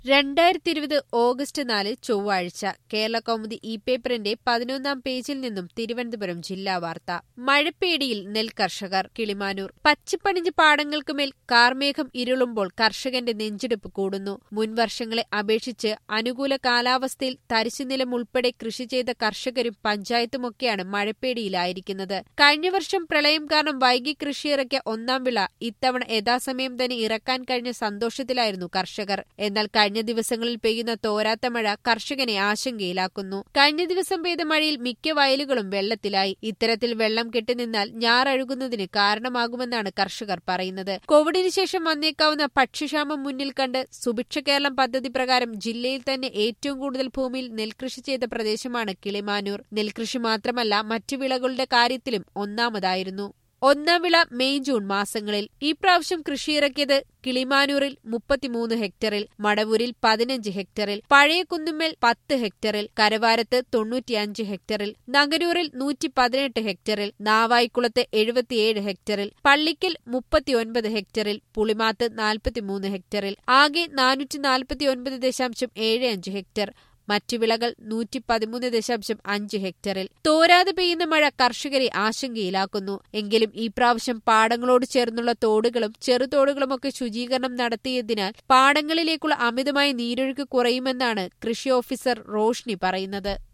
രണ്ടായിരത്തി ഇരുപത് ഓഗസ്റ്റ് നാല് ചൊവ്വാഴ്ച കേരള കൗമുദി ഇ പേപ്പറിന്റെ പതിനൊന്നാം പേജിൽ നിന്നും തിരുവനന്തപുരം ജില്ലാ വാർത്ത മഴപ്പേടിയിൽ നെൽകർഷകർ കിളിമാനൂർ പച്ചിപ്പണിഞ്ഞ പാടങ്ങൾക്കുമേൽ കാർമേഘം ഇരുളുമ്പോൾ കർഷകന്റെ നെഞ്ചെടുപ്പ് കൂടുന്നു മുൻവർഷങ്ങളെ അപേക്ഷിച്ച് അനുകൂല കാലാവസ്ഥയിൽ തരിശുനിലം ഉൾപ്പെടെ കൃഷി ചെയ്ത കർഷകരും പഞ്ചായത്തുമൊക്കെയാണ് മഴപ്പേടിയിലായിരിക്കുന്നത് കഴിഞ്ഞ വർഷം പ്രളയം കാരണം വൈകി കൃഷിയിറക്കിയ ഒന്നാം വിള ഇത്തവണ യഥാസമയം തന്നെ ഇറക്കാൻ കഴിഞ്ഞ സന്തോഷത്തിലായിരുന്നു കർഷകർ എന്നാൽ കഴിഞ്ഞ ദിവസങ്ങളിൽ പെയ്യുന്ന തോരാത്ത മഴ കർഷകനെ ആശങ്കയിലാക്കുന്നു കഴിഞ്ഞ ദിവസം പെയ്ത മഴയിൽ മിക്ക വയലുകളും വെള്ളത്തിലായി ഇത്തരത്തിൽ വെള്ളം കെട്ടിനിന്നാൽ ഞാറഴുകുന്നതിന് കാരണമാകുമെന്നാണ് കർഷകർ പറയുന്നത് കോവിഡിന് ശേഷം വന്നേക്കാവുന്ന ഭക്ഷ്യക്ഷാമം മുന്നിൽ കണ്ട് സുഭിക്ഷ കേരളം പദ്ധതി പ്രകാരം ജില്ലയിൽ തന്നെ ഏറ്റവും കൂടുതൽ ഭൂമിയിൽ നെൽകൃഷി ചെയ്ത പ്രദേശമാണ് കിളിമാനൂർ നെൽകൃഷി മാത്രമല്ല മറ്റു വിളകളുടെ കാര്യത്തിലും ഒന്നാമതായിരുന്നു ഒന്നാം വിള മെയ് ജൂൺ മാസങ്ങളിൽ ഈ പ്രാവശ്യം കൃഷിയിറക്കിയത് കിളിമാനൂരിൽ മുപ്പത്തിമൂന്ന് ഹെക്ടറിൽ മടവൂരിൽ പതിനഞ്ച് ഹെക്ടറിൽ പഴയ കുന്നുമ്മൽ പത്ത് ഹെക്ടറിൽ കരവാരത്ത് തൊണ്ണൂറ്റിയഞ്ച് ഹെക്ടറിൽ നഗരൂരിൽ നൂറ്റി പതിനെട്ട് ഹെക്ടറിൽ നാവായിക്കുളത്ത് എഴുപത്തിയേഴ് ഹെക്ടറിൽ പള്ളിക്കൽ മുപ്പത്തിയൊൻപത് ഹെക്ടറിൽ പുളിമാത്ത് നാൽപ്പത്തിമൂന്ന് ഹെക്ടറിൽ ആകെ നാനൂറ്റി നാൽപ്പത്തിയൊൻപത് ദശാംശം ഏഴ് അഞ്ച് ഹെക്ടർ മറ്റു വിളകൾ നൂറ്റി പതിമൂന്ന് ദശാംശം അഞ്ച് ഹെക്ടറിൽ തോരാതെ പെയ്യുന്ന മഴ കർഷകരെ ആശങ്കയിലാക്കുന്നു എങ്കിലും ഈ പ്രാവശ്യം പാടങ്ങളോട് ചേർന്നുള്ള തോടുകളും ചെറുതോടുകളുമൊക്കെ ശുചീകരണം നടത്തിയതിനാൽ പാടങ്ങളിലേക്കുള്ള അമിതമായ നീരൊഴുക്ക് കുറയുമെന്നാണ് കൃഷി ഓഫീസർ റോഷ്നി പറയുന്നത്